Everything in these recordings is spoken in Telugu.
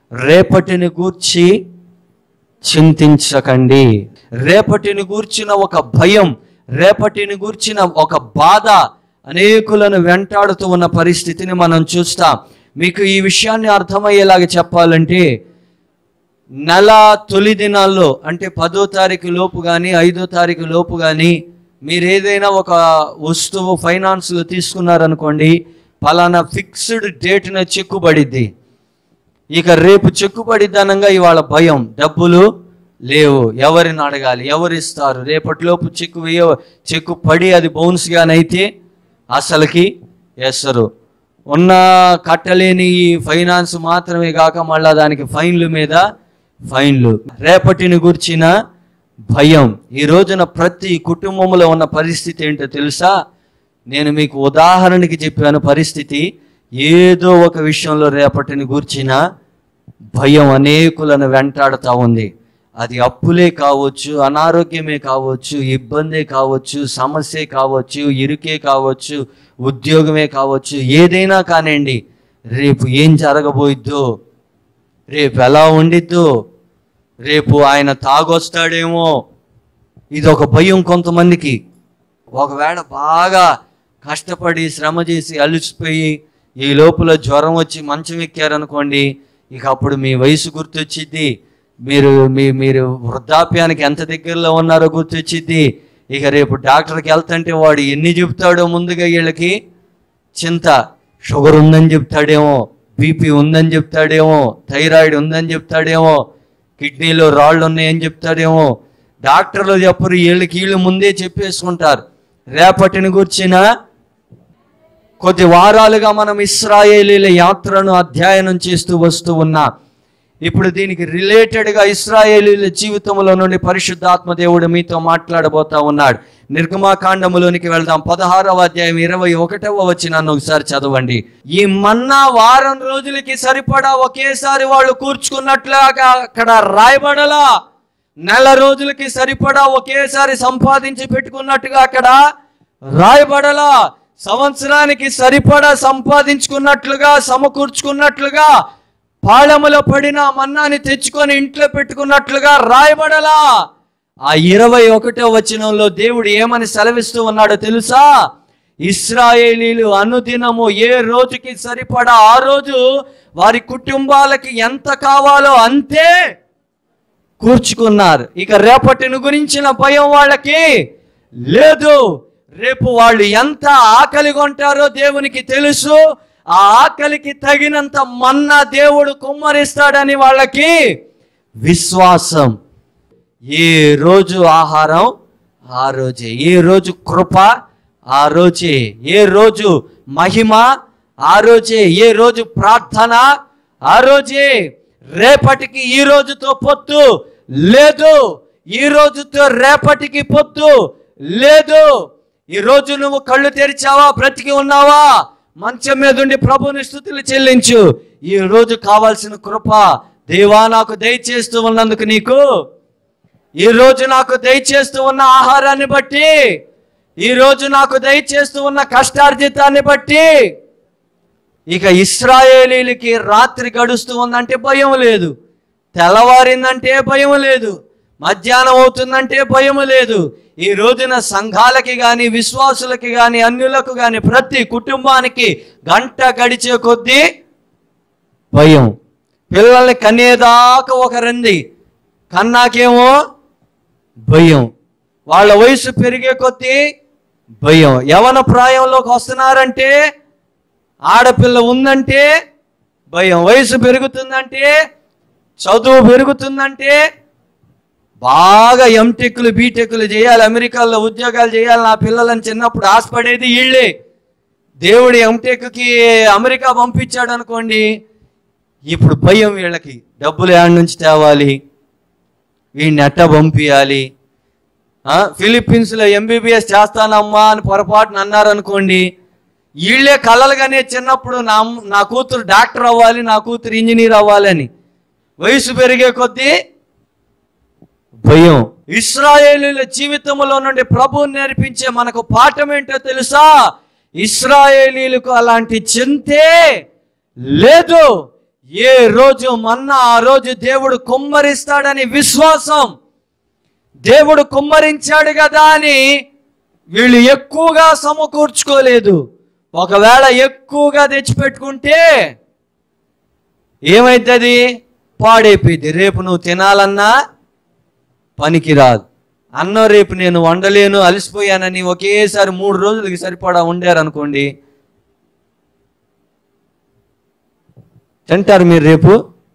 రేపటిని గూర్చి చింతించకండి రేపటిని గూర్చిన ఒక భయం రేపటిని గూర్చిన ఒక బాధ అనేకులను వెంటాడుతూ ఉన్న పరిస్థితిని మనం చూస్తాం మీకు ఈ విషయాన్ని అర్థమయ్యేలాగా చెప్పాలంటే నెల తొలి దినాల్లో అంటే పదో తారీఖు లోపు కానీ ఐదో తారీఖు లోపు కానీ మీరు ఏదైనా ఒక వస్తువు ఫైనాన్స్లో తీసుకున్నారనుకోండి పలానా ఫిక్స్డ్ డేట్న చెక్కుబడిద్ది ఇక రేపు చెక్కుబడిద్దనంగా ఇవాళ భయం డబ్బులు లేవు ఎవరిని అడగాలి ఎవరు ఇస్తారు రేపటిలోపు చెక్కు వేయ చెక్కు పడి అది బౌన్స్గానైతే అసలుకి వేస్తారు ఉన్న కట్టలేని ఈ ఫైనాన్స్ మాత్రమే కాక మళ్ళా దానికి ఫైన్లు మీద ఫైన్లు రేపటిని గుర్చిన భయం ఈ రోజున ప్రతి కుటుంబంలో ఉన్న పరిస్థితి ఏంటో తెలుసా నేను మీకు ఉదాహరణకి చెప్పాను పరిస్థితి ఏదో ఒక విషయంలో రేపటిని గూర్చిన భయం అనేకులను వెంటాడుతూ ఉంది అది అప్పులే కావచ్చు అనారోగ్యమే కావచ్చు ఇబ్బందే కావచ్చు సమస్యే కావచ్చు ఇరుకే కావచ్చు ఉద్యోగమే కావచ్చు ఏదైనా కానివ్వండి రేపు ఏం జరగబోయిద్దో రేపు ఎలా ఉండిద్దో రేపు ఆయన తాగొస్తాడేమో ఇది ఒక భయం కొంతమందికి ఒకవేళ బాగా కష్టపడి శ్రమ చేసి అలసిపోయి ఈ లోపల జ్వరం వచ్చి మంచం ఎక్కారనుకోండి ఇక అప్పుడు మీ వయసు గుర్తొచ్చిద్ది మీరు మీ మీరు వృద్ధాప్యానికి ఎంత దగ్గరలో ఉన్నారో గుర్తొచ్చిద్ది ఇక రేపు డాక్టర్కి వెళ్తుంటే వాడు ఎన్ని చెప్తాడో ముందుగా వీళ్ళకి చింత షుగర్ ఉందని చెప్తాడేమో బీపీ ఉందని చెప్తాడేమో థైరాయిడ్ ఉందని చెప్తాడేమో కిడ్నీలో రాళ్ళు ఉన్నాయని చెప్తాడేమో డాక్టర్లు చెప్పరు వీళ్ళకి వీళ్ళు ముందే చెప్పేసుకుంటారు రేపటిని కూర్చిన కొద్ది వారాలుగా మనం ఇస్రాయేలీల యాత్రను అధ్యయనం చేస్తూ వస్తూ ఉన్నాం ఇప్పుడు దీనికి రిలేటెడ్గా ఇస్రాయేలీల జీవితంలో నుండి పరిశుద్ధాత్మ దేవుడు మీతో మాట్లాడబోతా ఉన్నాడు నిర్గమాకాండములోనికి వెళ్దాం పదహారవ అధ్యాయం ఇరవై ఒకటవ వచ్చినాన్ని ఒకసారి చదవండి ఈ మన్నా వారం రోజులకి సరిపడా ఒకేసారి వాళ్ళు కూర్చుకున్నట్లుగా అక్కడ రాయబడలా నెల రోజులకి సరిపడా ఒకేసారి సంపాదించి పెట్టుకున్నట్టుగా అక్కడ రాయబడలా సంవత్సరానికి సరిపడా సంపాదించుకున్నట్లుగా సమకూర్చుకున్నట్లుగా పాళములో పడిన ఆ మన్నాని తెచ్చుకొని ఇంట్లో పెట్టుకున్నట్లుగా రాయబడలా ఆ ఇరవై ఒకటో వచనంలో దేవుడు ఏమని సెలవిస్తూ ఉన్నాడో తెలుసా ఇస్రాయేలీలు అనుదినము ఏ రోజుకి సరిపడా ఆ రోజు వారి కుటుంబాలకి ఎంత కావాలో అంతే కూర్చుకున్నారు ఇక రేపటిని గురించిన భయం వాళ్ళకి లేదు రేపు వాళ్ళు ఎంత ఆకలి కొంటారో దేవునికి తెలుసు ఆ ఆకలికి తగినంత మన్నా దేవుడు కుమ్మరిస్తాడని వాళ్ళకి విశ్వాసం ఏ రోజు ఆహారం ఆ రోజే ఏ రోజు కృప ఆ రోజే ఏ రోజు మహిమ ఆ రోజే ఏ రోజు ప్రార్థన ఆ రోజే రేపటికి ఈ రోజుతో పొత్తు లేదు ఈ రోజుతో రేపటికి పొత్తు లేదు ఈ రోజు నువ్వు కళ్ళు తెరిచావా బ్రతికి ఉన్నావా మంచం మీద ఉండి ప్రభుని స్థుతులు చెల్లించు ఈ రోజు కావాల్సిన కృప దేవా నాకు దయచేస్తూ ఉన్నందుకు నీకు ఈ రోజు నాకు దయచేస్తూ ఉన్న ఆహారాన్ని బట్టి ఈ రోజు నాకు దయచేస్తూ ఉన్న కష్టార్జితాన్ని బట్టి ఇక ఇస్రాయేలీలకి రాత్రి గడుస్తూ ఉందంటే భయం లేదు తెల్లవారిందంటే భయం లేదు మధ్యాహ్నం అవుతుందంటే భయం లేదు ఈ రోజున సంఘాలకి కానీ విశ్వాసులకి కానీ అన్యులకు కానీ ప్రతి కుటుంబానికి గంట గడిచే కొద్దీ భయం పిల్లల్ని కనేదాకా ఒకరంది కన్నాకేమో భయం వాళ్ళ వయసు పెరిగే కొద్దీ భయం యవన ప్రాయంలోకి వస్తున్నారంటే ఆడపిల్ల ఉందంటే భయం వయసు పెరుగుతుందంటే చదువు పెరుగుతుందంటే బాగా ఎంటెక్లు బీటెక్లు చేయాలి అమెరికాలో ఉద్యోగాలు చేయాలి నా పిల్లలని చిన్నప్పుడు ఆశపడేది వీళ్ళే దేవుడు ఎంటెక్కి అమెరికా పంపించాడు అనుకోండి ఇప్పుడు భయం వీళ్ళకి డబ్బులు ఏడ నుంచి తేవాలి వీడిని ఎట్ట పంపించాలి ఆ, ఫిలిప్పీన్స్లో ఎంబీబీఎస్ చేస్తానమ్మా అని పొరపాటున అన్నారనుకోండి వీళ్ళే కలలుగానే చిన్నప్పుడు నా అమ్మ- నా కూతురు డాక్టర్ అవ్వాలి నా కూతురు ఇంజనీర్ అవ్వాలని వయసు పెరిగే కొద్దీ భయం ఇస్రాయేలీల జీవితంలో నుండి ప్రభు నేర్పించే మనకు పాఠం ఏంటో తెలుసా ఇస్రాయేలీలకు అలాంటి చింతే లేదు ఏ రోజు మన్నా ఆ రోజు దేవుడు కుమ్మరిస్తాడని విశ్వాసం దేవుడు కుమ్మరించాడు కదా అని వీళ్ళు ఎక్కువగా సమకూర్చుకోలేదు ఒకవేళ ఎక్కువగా తెచ్చిపెట్టుకుంటే ఏమైతుంది పాడైపోయింది రేపు నువ్వు తినాలన్నా పనికిరాదు అన్నం రేపు నేను వండలేను అలసిపోయానని ఒకేసారి మూడు రోజులకి సరిపడా వండారనుకోండి తింటారు మీరు రేపు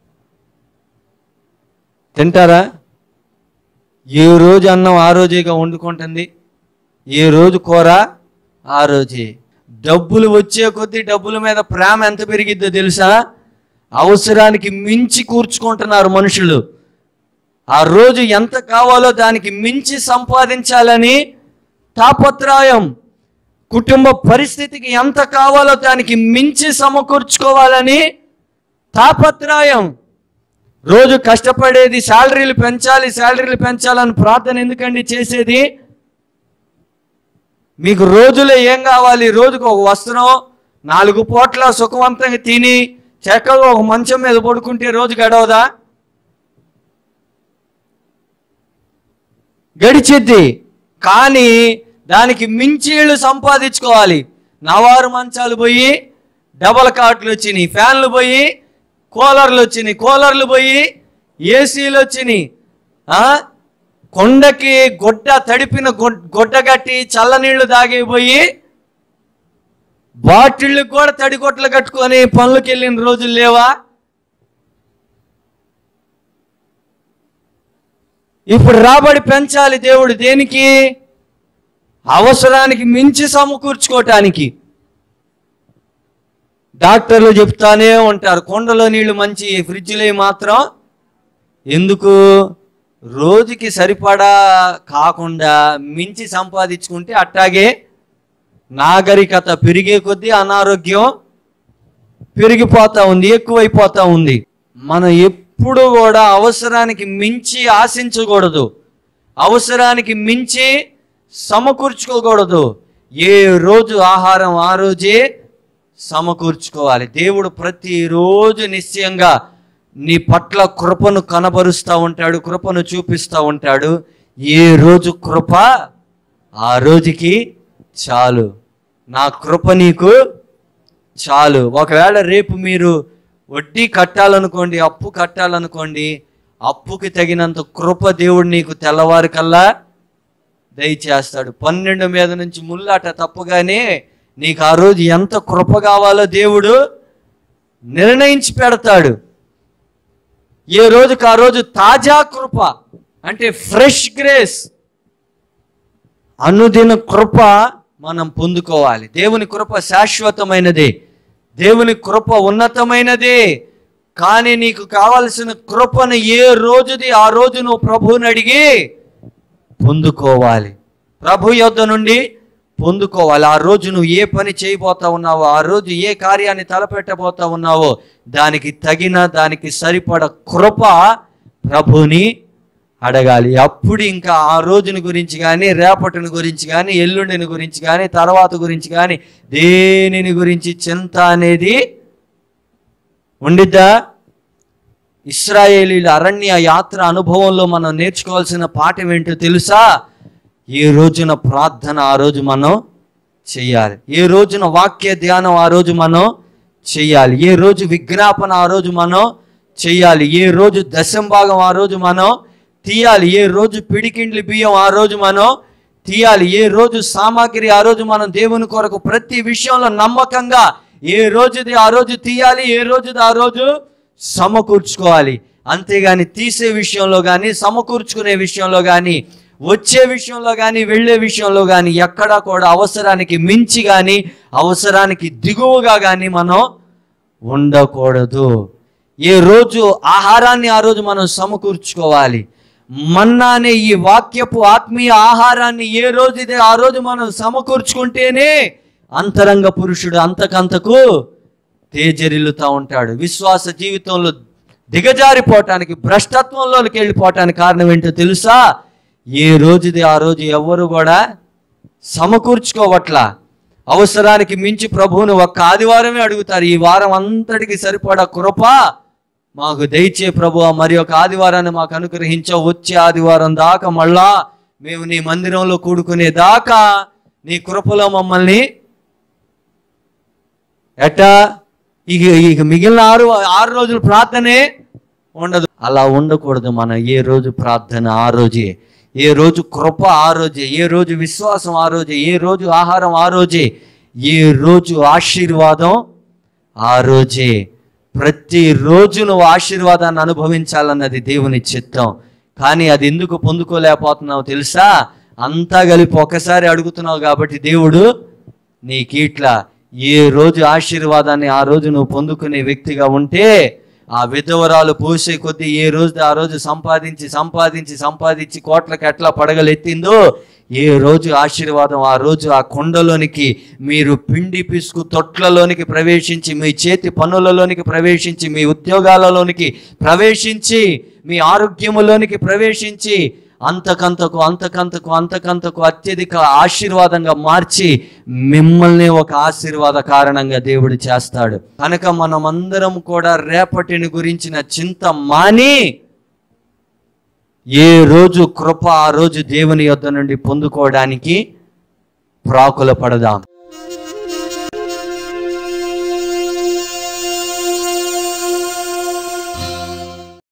తింటారా ఏ రోజు అన్నం ఆ రోజేగా వండుకుంటుంది ఏ రోజు కూర ఆ రోజే డబ్బులు వచ్చే కొద్దీ డబ్బుల మీద ప్రేమ ఎంత పెరిగిద్దో తెలుసా అవసరానికి మించి కూర్చుకుంటున్నారు మనుషులు ఆ రోజు ఎంత కావాలో దానికి మించి సంపాదించాలని తాపత్రయం కుటుంబ పరిస్థితికి ఎంత కావాలో దానికి మించి సమకూర్చుకోవాలని తాపత్రయం రోజు కష్టపడేది శాలరీలు పెంచాలి శాలరీలు పెంచాలని ప్రార్థన ఎందుకండి చేసేది మీకు రోజులో ఏం కావాలి రోజుకు ఒక వస్త్రం నాలుగు పూట్ల సుఖవంతంగా తిని చక్కగా ఒక మంచం మీద పడుకుంటే రోజు గడవదా గడిచిద్ది కానీ దానికి మించి ఇళ్ళు సంపాదించుకోవాలి నవారు మంచాలు పోయి డబల్ కాట్లు వచ్చినాయి ఫ్యాన్లు పోయి కూలర్లు వచ్చినాయి కూలర్లు పోయి ఏసీలు వచ్చినాయి ఆ? కొండకి గొడ్డ తడిపిన గొడ్- గొడ్డ కట్టి చల్లనీళ్లు తాగిపోయి బాటిళ్ళు కూడా తడిగొట్లు కట్టుకొని పనులకు వెళ్ళిన రోజులు లేవా ఇప్పుడు రాబడి పెంచాలి దేవుడు దేనికి అవసరానికి మించి సమకూర్చుకోవటానికి డాక్టర్లు చెప్తానే ఉంటారు కొండలో నీళ్లు మంచి ఫ్రిడ్జ్లో మాత్రం ఎందుకు రోజుకి సరిపడా కాకుండా మించి సంపాదించుకుంటే అట్టాగే నాగరికత పెరిగే కొద్దీ అనారోగ్యం పెరిగిపోతా ఉంది ఎక్కువైపోతా ఉంది మనం ఎప్పుడు కూడా అవసరానికి మించి ఆశించకూడదు అవసరానికి మించి సమకూర్చుకోకూడదు ఏ రోజు ఆహారం ఆ రోజే సమకూర్చుకోవాలి దేవుడు ప్రతిరోజు నిశ్చయంగా నీ పట్ల కృపను కనబరుస్తూ ఉంటాడు కృపను చూపిస్తూ ఉంటాడు ఏ రోజు కృప ఆ రోజుకి చాలు నా కృప నీకు చాలు ఒకవేళ రేపు మీరు వడ్డీ కట్టాలనుకోండి అప్పు కట్టాలనుకోండి అప్పుకి తగినంత కృప దేవుడు నీకు తెల్లవారి కల్లా దయచేస్తాడు పన్నెండు మీద నుంచి ముల్లాట తప్పగానే నీకు ఆ రోజు ఎంత కృప కావాలో దేవుడు నిర్ణయించి పెడతాడు ఏ రోజుకి ఆ రోజు తాజా కృప అంటే ఫ్రెష్ గ్రేస్ అనుదిన కృప మనం పొందుకోవాలి దేవుని కృప శాశ్వతమైనదే దేవుని కృప ఉన్నతమైనదే కానీ నీకు కావలసిన కృపను ఏ రోజుది ఆ రోజు నువ్వు ప్రభువుని అడిగి పొందుకోవాలి ప్రభు యొద్ద నుండి పొందుకోవాలి ఆ రోజు నువ్వు ఏ పని చేయబోతా ఉన్నావో ఆ రోజు ఏ కార్యాన్ని తలపెట్టబోతా ఉన్నావో దానికి తగిన దానికి సరిపడ కృప ప్రభుని అడగాలి అప్పుడు ఇంకా ఆ రోజుని గురించి కానీ రేపటిని గురించి కానీ ఎల్లుండిని గురించి కానీ తర్వాత గురించి కానీ దేనిని గురించి చింత అనేది ఉండిద్దా ఇస్రాయేలీల అరణ్య యాత్ర అనుభవంలో మనం నేర్చుకోవాల్సిన పాఠం ఏంటో తెలుసా ఏ రోజున ప్రార్థన ఆ రోజు మనం చెయ్యాలి ఏ రోజున వాక్య ధ్యానం ఆ రోజు మనం చెయ్యాలి ఏ రోజు విజ్ఞాపన ఆ రోజు మనం చెయ్యాలి ఏ రోజు దశం భాగం ఆ రోజు మనం తీయాలి ఏ రోజు పిడికిండ్లి బియ్యం ఆ రోజు మనం తీయాలి ఏ రోజు సామాగ్రి ఆ రోజు మనం దేవుని కొరకు ప్రతి విషయంలో నమ్మకంగా ఏ రోజుది ఆ రోజు తీయాలి ఏ రోజుది ఆ రోజు సమకూర్చుకోవాలి అంతేగాని తీసే విషయంలో కానీ సమకూర్చుకునే విషయంలో కానీ వచ్చే విషయంలో కానీ వెళ్ళే విషయంలో కానీ ఎక్కడా కూడా అవసరానికి మించి కానీ అవసరానికి దిగువగా కానీ మనం ఉండకూడదు ఏ రోజు ఆహారాన్ని ఆ రోజు మనం సమకూర్చుకోవాలి మన్నా అనే ఈ వాక్యపు ఆత్మీయ ఆహారాన్ని ఏ రోజు ఇదే ఆ రోజు మనం సమకూర్చుకుంటేనే అంతరంగ పురుషుడు అంతకంతకు తేజరిల్లుతా ఉంటాడు విశ్వాస జీవితంలో దిగజారిపోవటానికి భ్రష్టత్వంలోనికి వెళ్ళిపోవటానికి కారణం ఏంటో తెలుసా ఏ రోజుది ఆ రోజు ఎవ్వరు కూడా సమకూర్చుకోవట్లా అవసరానికి మించి ప్రభువును ఒక్క ఆదివారమే అడుగుతారు ఈ వారం అంతటికి సరిపడా కృప మాకు దయచే ప్రభు మరి ఒక ఆదివారాన్ని మాకు అనుగ్రహించావు వచ్చే ఆదివారం దాకా మళ్ళా మేము నీ మందిరంలో కూడుకునే దాకా నీ కృపలో మమ్మల్ని ఎట్టా ఇక ఇక మిగిలిన ఆరు ఆరు రోజులు ప్రార్థనే ఉండదు అలా ఉండకూడదు మన ఏ రోజు ప్రార్థన ఆ రోజే ఏ రోజు కృప ఆ రోజే ఏ రోజు విశ్వాసం ఆ రోజే ఏ రోజు ఆహారం ఆ రోజే ఏ రోజు ఆశీర్వాదం ఆ రోజే ప్రతి రోజు నువ్వు ఆశీర్వాదాన్ని అనుభవించాలన్నది దేవుని చిత్తం కానీ అది ఎందుకు పొందుకోలేకపోతున్నావు తెలుసా అంతా కలిపి ఒకసారి అడుగుతున్నావు కాబట్టి దేవుడు నీకిట్లా ఏ రోజు ఆశీర్వాదాన్ని ఆ రోజు నువ్వు పొందుకునే వ్యక్తిగా ఉంటే ఆ విధవరాలు పోసే కొద్దీ ఏ రోజు ఆ రోజు సంపాదించి సంపాదించి సంపాదించి కోట్లకు ఎట్లా పడగలెత్తిందో ఏ రోజు ఆశీర్వాదం ఆ రోజు ఆ కొండలోనికి మీరు పిండి పిసుకు తొట్లలోనికి ప్రవేశించి మీ చేతి పనులలోనికి ప్రవేశించి మీ ఉద్యోగాలలోనికి ప్రవేశించి మీ ఆరోగ్యములోనికి ప్రవేశించి అంతకంతకు అంతకంతకు అంతకంతకు అత్యధిక ఆశీర్వాదంగా మార్చి మిమ్మల్ని ఒక ఆశీర్వాద కారణంగా దేవుడు చేస్తాడు కనుక మనమందరం కూడా రేపటిని గురించిన చింత మాని ఏ రోజు కృప ఆ రోజు దేవుని యొద్ద నుండి పొందుకోవడానికి ప్రాకుల పడదాం